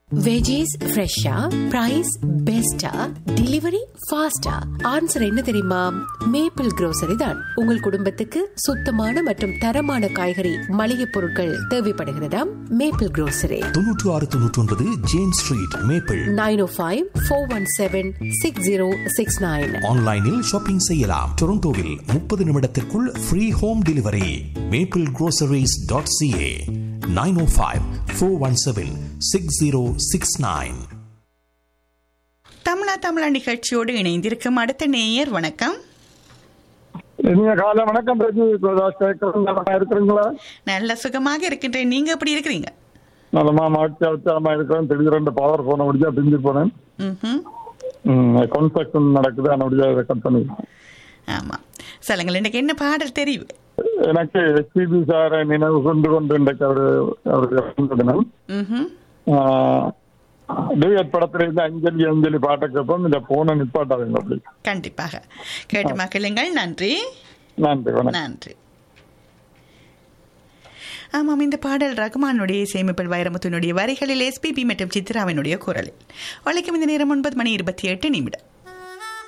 Veggies ஃப்ரெஷ்ஷா price பெஸ்டா delivery ஃபாஸ்டா ஆன்சர் என்ன தெரியுமா மேப்பிள் grocery தான் உங்கள் குடும்பத்துக்கு சுத்தமான மற்றும் தரமான காய்கறி மளிகை பொருட்கள் தேவைப்படுகிறதா மேப்பிள் grocery தொன்னூற்று ஆறு தொன்னூற்றி ஒன்பது James Street Maple nine O five four one seven six zero six nine ஆன்லைனில் ஷாப்பிங் செய்யலாம் டொரண்டோவில் முப்பது நிமிடத்திற்குள் free home delivery Maple groceries.ca dot CA nine O five four one seven six zero six nine தமிழா தமிழா நிகழ்ச்சியோடு இணைந்திருக்கும் அடுத்த நேயர் வணக்கம் நீங்க காலை வணக்கம் ரஜி பிரகாஷ் கேட்கறது நல்லா இருக்கிறீங்களா நல்ல சுகமாக இருக்கின்றேன் நீங்க எப்படி இருக்கிறீங்க நல்லமா மகிழ்ச்சி உற்சாகமா இருக்கிறேன் திடீரெண்டு பவர் போன முடிஞ்சா பிரிஞ்சு போனேன் ம்ஹும். கன்ஸ்ட்ரக்ஷன் நடக்குது அதனுடைய இதை கட் பண்ணி ஆமா சொல்லுங்கள் எனக்கு என்ன பாடல் தெரியும் எனக்கு எஸ்பிபி சாரை நினைவு கொண்டு கொண்டு இன்றைக்கு அவரு அவருடைய பிறந்த தினம் ம்ஹும். டேவிட் படத்துல இருந்து அஞ்சலி அஞ்சலி பாட்டை கேட்போம் இந்த போன நிப்பாட்டாதுங்க அப்படி கண்டிப்பாக கேட்டு மக்களுங்கள் நன்றி நன்றி வணக்கம் நன்றி ஆமாம் இந்த பாடல் ரகுமானுடைய சேமிப்பில் வைரமுத்தினுடைய வரிகளில் எஸ்பிபி மற்றும் சித்ராவினுடைய குரலில் வழக்கம் இந்த நேரம் ஒன்பது மணி இருபத்தி எட்டு நிமிடம்